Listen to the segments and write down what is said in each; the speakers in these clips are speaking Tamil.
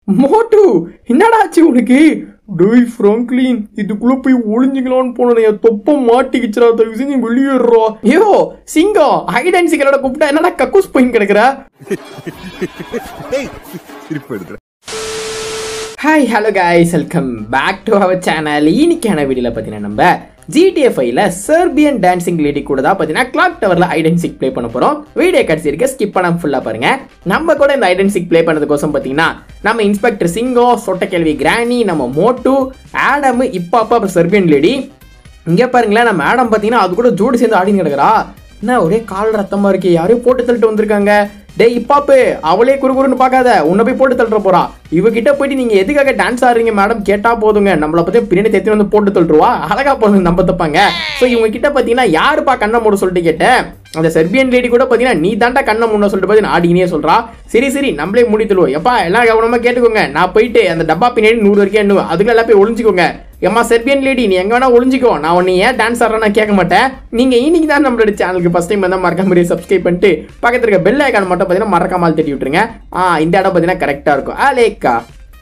மோட்டு என்னடா ஆச்சு உனக்கு டேய் ஃப்ராங்க்லின் இதுக்குள்ள போய் ஒளிஞ்சிக்கலாம்னு போன என் தொப்ப மாட்டிக்கிச்சுடா தயவு செஞ்சு வெளியேறா ஐயோ சிங்கம் ஹைட் அண்ட் சிக்கலோட கூப்பிட்டா என்னடா கக்கூஸ் போய் கிடக்குற hi hello guys welcome back to our channel இன்னைக்கான வீடியோவில் பார்த்தீங்கன்னா நம்ம ஜிடிஎஃப்ஐல சர்பியன் டான்சிங் லேடி கூட தான் பார்த்தீங்கன்னா கிளாக் டவரில் ஐடென்சிக் ப்ளே பண்ண போகிறோம் வீடியோ கடைசி இருக்க ஸ்கிப் பண்ணாம ஃபுல்லாக பாருங்க நம்ம கூட இந்த ஐடென்சிக் ப்ளே பண்ணதுக்கோசம் பார்த்தீங்கன்னா நம்ம இன்ஸ்பெக்டர் சிங்கோ சொட்டக்கேள்வி கிராணி நம்ம மோட்டு ஆடம் இப்போ அப்பா அப்புறம் சர்பியன் லேடி இங்கே பாருங்களேன் நம்ம ஆடம் பார்த்தீங்கன்னா அது கூட ஜோடி சேர்ந்து ஆடின்னு கிடக்குறா என்ன ஒரே கால் ரத்தமா இருக்கு யாரையும் போட்டு தள்ளிட்டு வந்திருக்காங்க டேய் இப்பாப்பு அவளே குறுகுறுன்னு பார்க்காத உன்னை போய் போட்டு தள்ளுற போறா இவகிட்ட போயிட்டு நீங்க எதுக்காக டான்ஸ் ஆடுறீங்க மேடம் கேட்டா போதுங்க நம்மள பத்தி பின்னாடி தேத்தி வந்து போட்டு தள்ளுருவா அழகா போதும் நம்ம தப்பாங்க ஸோ இவங்க கிட்ட பாத்தீங்கன்னா யாருப்பா கண்ணை மூட சொல்லிட்டு கேட்டேன் அந்த செர்பியன் லேடி கூட பாத்தீங்கன்னா நீ தாண்டா கண்ணை மூட சொல்லிட்டு பார்த்தீங்கன்னா ஆடினே சொல்றா சரி சரி நம்மளே மூடி தள்ளுவோம் எப்பா எல்லாம் கவனமா கேட்டுக்கோங்க நான் போயிட்டு அந்த டப்பா பின்னாடி நூறு வரைக்கும் எண்ணுவேன் அதுக்குள்ள எல்லாம் போய் ஒளிஞ்சுக்கோங்க ஏம்மா செர்பியன் லேடி நீ எங்க வேணா ஒளிஞ்சிக்கோ நான் உன்னை ஏன் டான்ஸ் ஆடுறேன்னு கேட்க மாட்டேன் நீங்க இன்னைக்கு தான் நம்மளோட சேனலுக்கு ஃபர்ஸ்ட் டைம் வந்தா மறக்காம மாதிரி சப்ஸ்கிரைப் பண்ணிட்டு பக்கத்துல இருக்க பெல் ஐக்கான் மட்டும் பார்த்தீங்கன்னா மறக்காம தட்டி விட்டுருங்க ஆ இந்த இடம் பார்த்தீங்கன்னா கரெக்டா இருக்கும் அலேக்கா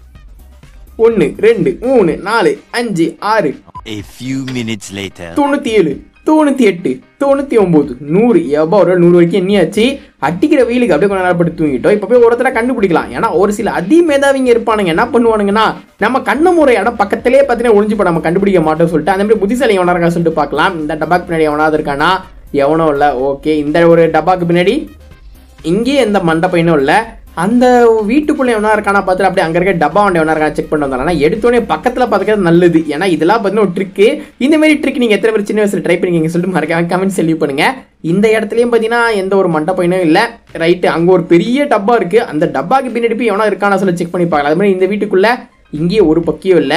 ஒன்று ரெண்டு மூணு நாலு அஞ்சு ஆறு A few minutes later. தொண்ணூற்றி ஏழு தொண்ணூற்றி எட்டு தொண்ணூற்றி ஒம்பது நூறு எவ்வளோ ஒரு நூறு வரைக்கும் எண்ணியாச்சு அடிக்கிற வெயிலுக்கு அப்படியே கொஞ்ச நேரம் பட்டு தூங்கிட்டோம் இப்போ போய் ஒருத்தர கண்டுபிடிக்கலாம் ஏன்னா ஒரு சில அதி மேதாவிங்க இருப்பானுங்க என்ன பண்ணுவானுங்கன்னா நம்ம கண்ணு முறை இடம் பக்கத்திலே பார்த்தீங்கன்னா ஒளிஞ்சு போய் நம்ம கண்டுபிடிக்க மாட்டோம்னு சொல்லிட்டு அந்த மாதிரி புத்திசாலி எவனா இருக்கா சொல்லிட்டு பார்க்கலாம் இந்த டப்பாக்கு பின்னாடி எவனாவது இருக்கானா எவனோ இல்லை ஓகே இந்த ஒரு டப்பாக்கு பின்னாடி இங்கேயே எந்த மண்டை பையனும் இல்லை அந்த வீட்டுக்குள்ளே எவனா இருக்கானா பார்த்துட்டு அப்படியே அங்கே இருக்க டப்பா வண்டி எவனா இருக்கானா செக் பண்ணி வந்தாங்கன்னா எடுத்தோடனே பக்கத்தில் பார்த்துக்கிறது நல்லது ஏன்னா இதெல்லாம் பார்த்தீங்கன்னா ஒரு ட்ரிக்கு இந்த மாதிரி ட்ரிக் நீங்கள் எத்தனை பேர் சின்ன வயசில் ட்ரை பண்ணிக்கிங்க சொல்லிட்டு மறக்காம கமெண்ட் செல்வி பண்ணுங்க இந்த இடத்துலையும் பார்த்தீங்கன்னா எந்த ஒரு மண்டை பையனும் இல்லை ரைட்டு அங்கே ஒரு பெரிய டப்பா இருக்குது அந்த டப்பாக்கு பின்னாடி போய் எவனா இருக்கானா சொல்லி செக் பண்ணி பார்க்கலாம் அது மாதிரி இந்த வீட்டுக்குள்ளே இங்கேயே ஒரு பக்கியும் இல்லை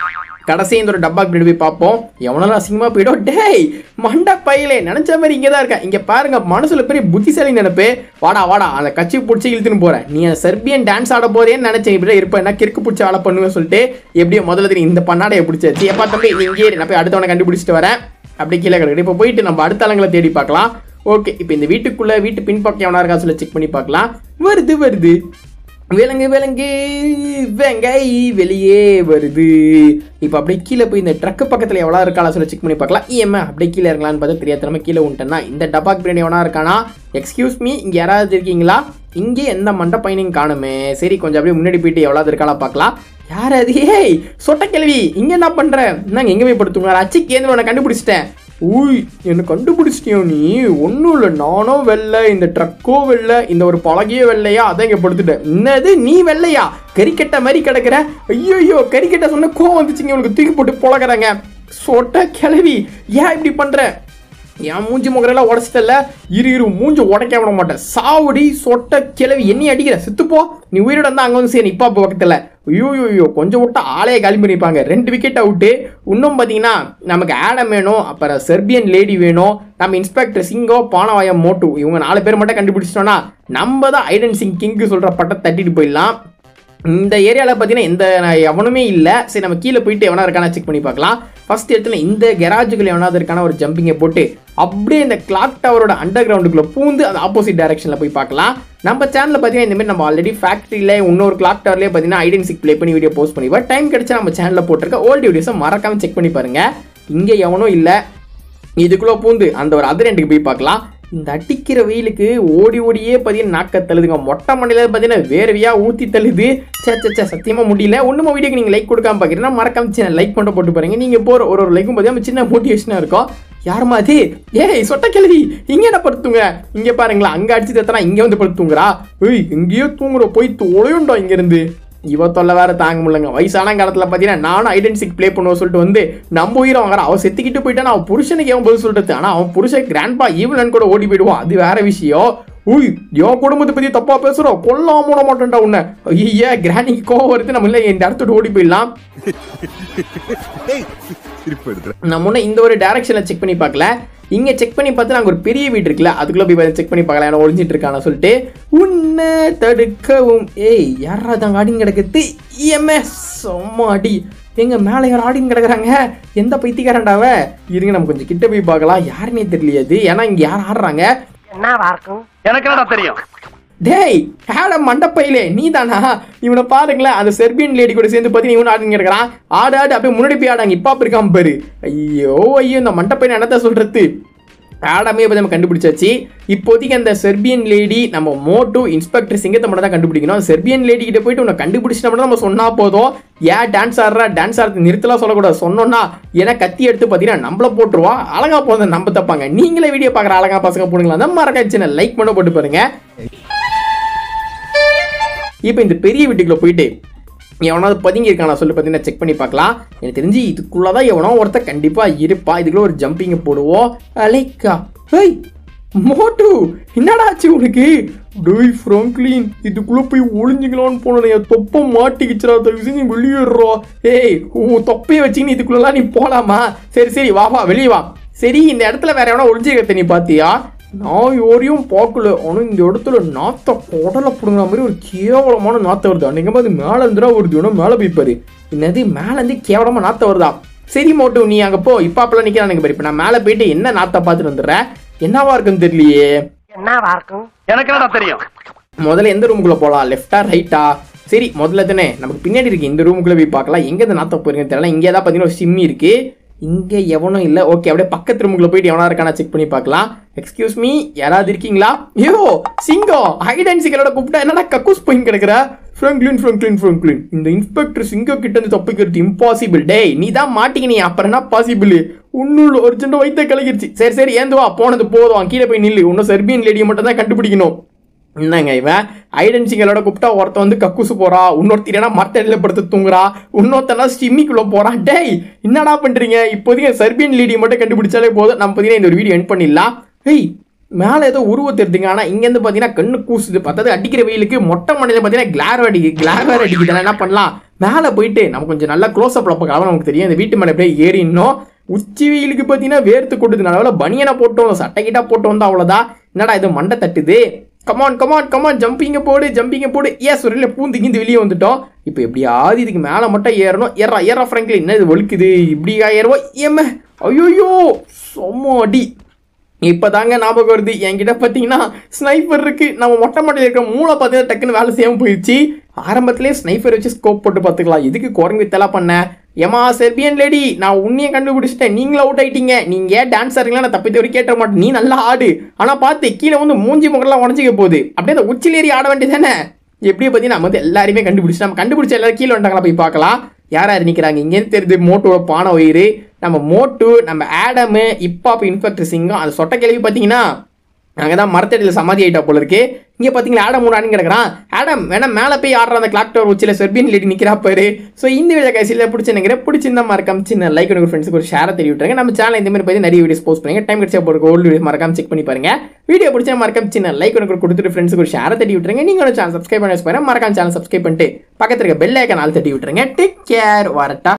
கடைசி இந்த ஒரு டப்பாக்கு பின்னாடி போய் பார்ப்போம் எவனாலும் அசிங்கமா போயிடும் டேய் மண்ட பையலே நினைச்ச மாதிரி இங்கே தான் இருக்கா இங்க பாருங்க மனசுல பெரிய புத்திசாலி நினைப்பு வாடா வாடா அந்த கட்சி பிடிச்சி இழுத்துன்னு போறேன் நீ அந்த செர்பியன் டான்ஸ் ஆட போதேன்னு நினைச்சேன் இப்படி இருப்ப என்ன கிறுக்கு பிடிச்சி ஆட பண்ணுவேன் சொல்லிட்டு எப்படியோ முதல்ல தெரியும் இந்த பண்ணாடையை பிடிச்சாச்சு எப்பா தம்பி நீ இங்கே இரு, நான் போய் அடுத்தவனை கண்டுபிடிச்சிட்டு வரேன் அப்படி கீழே கிடக்குது இப்போ போயிட்டு நம்ம அடுத்த ஆளுங்களை தேடி பார்க்கலாம் ஓகே இப்போ இந்த வீட்டுக்குள்ள வீட்டு பின்பக்கம் எவனா இருக்கா சொல்லி செக் பண்ணி பார்க்கலாம் வருது வருது விலங்கு விலங்கு வெங்கை வெளியே வருது இப்போ அப்படியே கீழே போய் இந்த ட்ரக்கு பக்கத்தில் எவ்வளோ இருக்காளா சொல்லி செக் பண்ணி பார்க்கலாம் இஎம்ஐ அப்படியே கீழே இருக்கலாம்னு பார்த்தா தெரியாத கீழே விட்டேன்னா இந்த டப்பாக்கு பின்னாடி எவனா இருக்கானா எக்ஸ்கியூஸ் மீ இங்கே யாராவது இருக்கீங்களா இங்கே எந்த மண்டை பையனையும் காணுமே சரி கொஞ்சம் அப்படியே முன்னாடி போயிட்டு எவ்வளோ இருக்காளா பார்க்கலாம் யார் அது ஏய் சொட்ட கேள்வி இங்கே என்ன பண்ணுற நாங்கள் எங்கே போய் படுத்துங்க அச்சி கேந்திர உன்னை கண்டுபிடிச்சிட்டேன் ஊய் என்ன கண்டுபிடிச்சிட்டியோ நீ ஒன்றும் இல்லை நானும் வெள்ளை இந்த ட்ரக்கோ வெள்ளை இந்த ஒரு பழகிய வெள்ளையா அதை இங்கே படுத்துட்டேன் என்னது நீ வெள்ளையா கறிக்கட்டை மாதிரி கிடக்குற ஐயோ ஐயோ கறிக்கட்டை சொன்ன கோவம் வந்துச்சுங்க உனக்கு தூக்கி போட்டு பொழக்கிறாங்க சொட்ட கிளவி ஏன் இப்படி பண்ற என் மூஞ்சி முகரெல்லாம் உடச்சிட்டல இரு இரு மூஞ்சி உடைக்க விட மாட்டேன் சாவடி சொட்ட கிளவி என்னைய அடிக்கிற செத்துப்போ நீ உயிரோட வந்து அங்கே வந்து சரி இப்பா பக்கத்தில் ஐயோ ஐயோ கொஞ்சம் விட்டா ஆளையே காலி பண்ணிப்பாங்க ரெண்டு விக்கெட் அவுட்டு இன்னும் பார்த்தீங்கன்னா நமக்கு ஆடம் வேணும் அப்புறம் செர்பியன் லேடி வேணும் நம்ம இன்ஸ்பெக்டர் சிங்கோ பானவாயம் மோட்டு இவங்க நாலு பேர் மட்டும் கண்டுபிடிச்சிட்டோம்னா நம்ம தான் ஐடன் சிங் கிங்கு சொல்கிற பட்டை தட்டிட்டு போயிடலாம் இந்த ஏரியாவில் பார்த்தீங்கன்னா எந்த எவனுமே இல்லை சரி நம்ம கீழே போயிட்டு எவனா இருக்கானா செக் பண்ணி பார்க்கலாம் ஃபர்ஸ்ட் இடத்துல இந்த கெராஜுக்குள்ள எவனாவது இருக்கான ஒரு ஜம்பிங்கை போட்டு அப்படியே இந்த கிளாக் டவரோட அண்டர் கிரவுண்டுக்குள்ள பூந்து அந்த ஆப்போசிட் டைரக்ஷனில் போய் பார்க்கலாம் நம்ம சேனலில் பார்த்தீங்கன்னா இந்த மாதிரி நம்ம ஆல்ரெடி ஃபேக்ட்ரியில் இன்னொரு கிளாக் டவர்லேயே பார்த்தீங்கன்னா ஐடென்சிக் ப்ளே பண்ணி வீடியோ போஸ்ட் பண்ணிப்போம் டைம் கிடைச்சா நம்ம சேனலில் போட்டிருக்க ஓல்டு வீடியோஸை மறக்காம செக் பண்ணி பாருங்க இங்கே எவனும் இல்லை இதுக்குள்ளே பூந்து அந்த ஒரு அதர் எண்டுக்கு போய் பார்க்கலாம் இந்த அடிக்கிற வெயிலுக்கு ஓடி ஓடியே பார்த்தீங்கன்னா நாக்க தள்ளுதுங்க மொட்டை மண்ணில பார்த்தீங்கன்னா வேர்வையா ஊற்றி தள்ளுது சே சே சே சத்தியமாக முடியல ஒன்றுமா வீடியோக்கு நீங்கள் லைக் கொடுக்காம பார்க்குறீங்கன்னா மறக்காம சின்ன லைக் பண்ண போட்டு பாருங்க நீங்கள் போகிற ஒரு ஒரு லைக்கும் பார்த்தீங்கன்னா சின்ன மோட்டிவேஷனாக இருக்கும் யாருமா அது ஏய் சொட்ட கிழவி இங்கே என்ன படுத்துங்க இங்கே பாருங்களா அங்கே அடிச்சு தத்தனா இங்கே வந்து படுத்துங்கிறா ஏய் எங்கேயோ தூங்குற போய் தொலையுண்டோம் இங்கேருந்து இவ தொல்லை வேற தாங்க முடியலங்க வயசான காலத்துல பாத்தீங்கன்னா நானும் ஐடென்டிக் ப்ளே பண்ணுவோம் சொல்லிட்டு வந்து நம்ம உயிரை வாங்குற அவன் செத்துக்கிட்டு போயிட்டான் அவன் புருஷனுக்கு அவன் பதில் சொல்றது ஆனா அவன் புருஷன் கிராண்ட்பா ஈவலன் கூட ஓடி போயிடுவான் அது வேற விஷயம் உய் என் குடும்பத்தை பத்தி தப்பா பேசுறோம் கொல்லாம விட மாட்டேன்டா உன்னை ஐயா கிராண்டிக்கு கோவம் வருது நம்ம இல்லை இந்த இடத்துட்டு ஓடி போயிடலாம் நான் முன்ன இந்த ஒரு டைரக்ஷனில் செக் பண்ணி பார்க்கல இங்கே செக் பண்ணி பார்த்து நாங்கள் ஒரு பெரிய வீடு இருக்குல்ல அதுக்குள்ளே போய் செக் பண்ணி பார்க்கலாம் ஏன்னா ஒளிஞ்சிட்டு இருக்கான சொல்லிட்டு உன்னை தடுக்கவும் ஏய் யாரா தாங்க ஆடின்னு கிடக்குது இஎம்எஸ் செம்ம அடி எங்க மேலே யார் ஆடின்னு கிடக்குறாங்க எந்த பைத்தியக்காரண்டாவ இருங்க நம்ம கொஞ்சம் கிட்ட போய் பார்க்கலாம் யாருன்னே தெரியலையே அது ஏன்னா இங்கே யார் ஆடுறாங்க என்னவா இருக்கும் எனக்கு என்னடா தெரியும் டேய் ஆடம் மண்டப்பையிலே நீ தானா இவனை பாருங்களேன் அந்த செர்பியன் லேடி கூட சேர்ந்து பார்த்தீங்கன்னா இவன் ஆடுங்க இருக்கிறான் ஆடு ஆடு அப்படியே முன்னாடி போய் ஆடாங்க இப்போ இருக்காம பாரு ஐயோ ஐயோ இந்த மண்டப்பையில என்னத்த சொல்றது ஆடாமே இப்போ நம்ம கண்டுபிடிச்சாச்சு இப்போதைக்கு அந்த செர்பியன் லேடி நம்ம மோட்டு இன்ஸ்பெக்டர் சிங்கத்தை மட்டும் தான் கண்டுபிடிக்கணும் அந்த செர்பியன் லேடி கிட்ட போயிட்டு உன்னை கண்டுபிடிச்சிட்ட மட்டும் நம்ம சொன்னா போதும் ஏன் டான்ஸ் ஆடுறா டான்ஸ் ஆடுறது நிறுத்தலாம் சொல்லக்கூடாது சொன்னோன்னா ஏன்னா கத்தி எடுத்து பார்த்தீங்கன்னா நம்மள போட்டுருவா அழகா போதும் நம்ம தப்பாங்க நீங்களே வீடியோ பார்க்குற அழகா பசங்க போடுங்களா அந்த மறக்க சின்ன லைக் பண்ண போட்டு பாருங்க இப்போ இந்த பெரிய வீட்டுக்குள்ள போயிட்டு எவனாவது பதுங்கி இருக்கானா சொல்லி பார்த்தீங்கன்னா செக் பண்ணி பார்க்கலாம் எனக்கு தெரிஞ்சு இதுக்குள்ளே தான் எவனோ ஒருத்தன் கண்டிப்பாக இருப்பா இதுக்குள்ள ஒரு ஜம்பிங்கை போடுவோம் அலைக்கா ஹேய் மோட்டு என்னடா ஆச்சு உனக்கு டேய் ஃப்ராங்க்லின் இதுக்குள்ள போய் ஒளிஞ்சிக்கலாம்னு போனேன் என் தொப்பை மாட்டிக்கிச்சுடா தயவு செஞ்சு வெளியேறா ஏய் உன் தொப்பையை வச்சுக்கின்னு இதுக்குள்ளலாம் நீ போலாமா சரி சரி வா வா வெளியே வா சரி இந்த இடத்துல வேற எவனா ஒளிஞ்சிக்கிறத நீ பாத்தியா நான் யாரையும் பார்க்கல ஆனால் இந்த இடத்துல நாத்த குடலை பிடுங்குற மாதிரி ஒரு கேவலமான நாத்தம் வருது அன்னைக்கு அது மேலே இருந்துடா வருது வேணும் மேலே போய்ப்பாரு என்னது மேலே இருந்து கேவலமாக நாத்தம் வருதா சரி மோட்டு நீ அங்கே போ இப்போ அப்பெல்லாம் நிற்கிறானுங்க பாரு இப்போ நான் மேலே போயிட்டு என்ன நாத்தை பார்த்துட்டு வந்துடுறேன் என்னவா இருக்குன்னு தெரியலையே என்னவா இருக்கும் எனக்கு என்னடா தெரியும் முதல்ல எந்த ரூமுக்குள்ள போகலாம் லெஃப்டா ரைட்டா சரி முதல்ல தானே நமக்கு பின்னாடி இருக்கு இந்த ரூமுக்குள்ள போய் பார்க்கலாம் எங்க இந்த நாத்தம் போயிருங்க தெரியல இங்கே தான் பார்த்தீங்கன்னா ஒரு சிம்மி இருக்கு இங்கே எவனும் இல்லை ஓகே அப்படியே பக்கத்து ரூமுக்குள்ள போயிட்டு எவனா இருக்கானா செக் பண்ணி பார்க்கலாம் எக்ஸ்கியூஸ் மீ யாராவது இருக்கீங்களா ஐயோ சிங்கம் ஹைட் அண்ட் சிங்கரோட கூப்பிட்டா என்னடா கக்கூஸ் போயின் கிடக்குற ஃப்ரங்க்லின் ஃப்ரங்க்லின் ஃப்ரங்க்லின் இந்த இன்ஸ்பெக்டர் சிங்கம் கிட்ட இருந்து தப்பிக்கிறது இம்பாசிபிள் டேய் நீ தான் மாட்டிக்கினி அப்புறம் என்ன பாசிபிள் ஒன்னும் ஒரு சின்ன வயிற்ற கலகிருச்சு சரி சரி ஏந்து வா போனது போதும் கீழே போய் நில்லு இன்னும் செர்பியன் லேடியை மட்டும் தான் கண்டுபிடிக்கணும் என்னங்க இவன் ஐடென்சிகளோட கூப்பிட்டா ஒருத்தன் வந்து கக்கூசு போறா இன்னொருத்தனா மரத்தடியில் படுத்து தூங்குறா இன்னொருத்தனா ஸ்டிம்மிக்குள்ள போறான் டேய் என்னடா பண்றீங்க இப்போதைக்கு சர்பியன் லேடியை மட்டும் கண்டுபிடிச்சாலே போதும் நம்ம பார்த்தீங்கன்னா இந்த ஒரு வீடியோ என் பண்ணிடலாம் ஹேய் மேலே ஏதோ உருவத்தை எடுத்துங்க ஆனால் இங்கேருந்து பார்த்தீங்கன்னா கண்ணு கூசுது பார்த்தது அடிக்கிற வெயிலுக்கு மொட்டை மண்ணில் பார்த்தீங்கன்னா கிளார் அடிக்கு கிளார் அடிக்குது என்ன பண்ணலாம் மேலே போயிட்டு நம்ம கொஞ்சம் நல்லா க்ளோஸ் அப்ல பார்க்கலாம் நமக்கு தெரியும் இந்த வீட்டு மேலே அப்படியே ஏறி இன்னும் உச்சி வெயிலுக்கு பார்த்தீங்கன்னா வேர்த்து கொட்டுது நல்ல பனியனை போட்டோம் சட்டை கிட்டா போட்டு வந்தா அவ்வளோதான் என்னடா இது மண்டை தட்டுது கமான் கமான் கமான் ஜம்பிங்க போடு ஜம்பிங்க போடு ஏன் சுரையில் பூந்து கிந்து வெளியே வந்துட்டோம் இப்போ எப்படியாவது இதுக்கு மேலே மட்டும் ஏறணும் ஏறா ஏறா ஃப்ரங்க்லி என்ன இது ஒழுக்குது இப்படியா ஏறுவோம் ஏம்ம ஐயோயோ சொம்ம அடி இப்போதாங்க ஞாபகம் வருது என்கிட்ட பார்த்தீங்கன்னா ஸ்னைப்பர் இருக்கு நம்ம மொட்டை மட்டையில் இருக்கிற மூளை பார்த்தீங்கன்னா டக்குன்னு வேலை செய்யாமல் போயிடுச்சு ஆரம்பத்திலே ஸ்னைப்பர் வச்சு ஸ்கோப் போட்டு பார்த்துக்கலாம் இதுக்கு குரங்கு வித்தலா பண்ணேன் ஏமா செர்பியன் லேடி நான் உன்னையே கண்டுபிடிச்சிட்டேன் நீங்களும் அவுட் ஆயிட்டீங்க நீங்க ஏன் டான்ஸ் ஆடுறீங்களா நான் தப்பி தவறி கேட்ட மாட்டேன் நீ நல்லா ஆடு ஆனால் பார்த்து கீழே வந்து மூஞ்சி முகலாம் உடஞ்சிக்க போகுது அப்படியே அந்த உச்சிலேறி ஆட வேண்டியதானே எப்படியே பார்த்தீங்கன்னா நம்ம வந்து எல்லாருமே கண்டுபிடிச்சு நம்ம கண்டுபிடிச்ச எல்லாரும் கீழே வந்துட்டாங்களா போய் பார்க்கலாம் யார் யார் நிற்கிறாங்க இங்கேருந்து தெரியுது மோட்டோட பானை வயிறு நம்ம மோட்டு நம்ம ஆடமு இப்போ அப்போ இன்ஸ்பெக்டர் சிங்கம் அந்த சொட்ட கேள்வி பார்த்தீங்கன்னா அங்கே தான் மரத்தடியில் சமாதி ஆயிட்டா போல இருக்கு இங்கே பார்த்தீங்களா ஆடம் மூணு ஆடின்னு கிடக்குறான் ஆடம் வேணா மேலே போய் ஆடுற அந்த கிளாக் டவர் உச்சியில் செர்பியன் லேடி நிற்கிறா பாரு ஸோ இந்த வீடியோ கைசியில் பிடிச்சிருக்கிற பிடிச்சிருந்தா மறக்காம சின்ன லைக் உங்கள் ஃப்ரெண்ட்ஸுக்கு ஒரு ஷேரை தெரிய விட்டுருங்க நம்ம சேனல் இந்த மாதிரி பற்றி நிறைய வீடியோஸ் போஸ்ட் பண்ணுங்க டைம் கிடைச்சா போகிற ஓல்டு வீடியோஸ் மறக்காம செக் பண்ணி பாருங்க வீடியோ பிடிச்சா மறக்காம சின்ன லைக் உனக்கு கொடுத்துட்டு ஃப்ரெண்ட்ஸுக்கு ஒரு ஷேரை தட்டி விட்டுருங்க நீங்கள் ஒரு சேனல் சப்ஸ்கிரைப் பண்ணி வச்சு பாருங்க மறக்காம சேனல் சப்ஸ்கிரைப் பண்ணிட்டு பக்கத்தில் இருக்க பெல் ஐக்கன் ஆள் தட்டி விட்டுருங்க டேக் கேர் வரட்டா